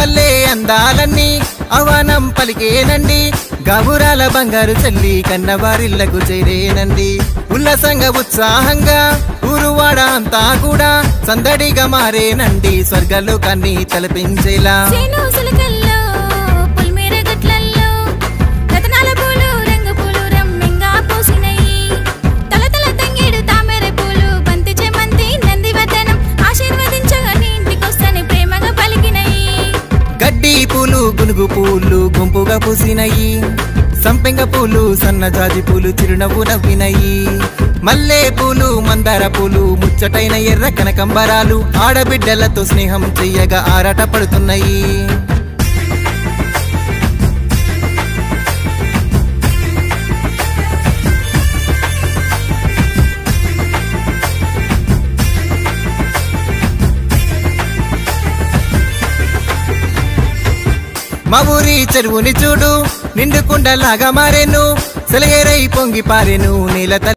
పల్లె అందాలన్నీ అవనం పలికేనండి గబురాల బంగారు చెల్లి కన్నవారిళ్లకు చేరేనండి ఉల్లాసంగా ఉత్సాహంగా ఊరువాడ అంతా కూడా సందడిగా మారేనండి స్వర్గలోకాన్ని తలపించేలా చేను సిలకల్లో పుల్మేర గట్లల్లో రతనాల పూలు రంగు పూలు రమ్యంగా పూసినయి తలతల తంగేడు తామర పూలు బంతి చెమంతి నందివర్ధనం ఆశీర్వదించగా నీ ఇంటికొస్తని ప్రేమగా పలికినయి గడ్డి పూలు గునుగు పూలు గుంపుగా పూసినయి సంపెంగ పూలు సన్నజాజి పూలు చిరునవ్వు నవ్వినయి మల్లె పూలు మందార పూలు ముచ్చటైన ఎర్ర కనకంబరాలు ఆడబిడ్డలతో స్నేహం చెయ్యగా ఆరాట పడుతున్నాయి మా ఊరి చెరువుని చూడు నిండు కుండలాగా మారేను సెలయేరై పొంగి పారెను నీల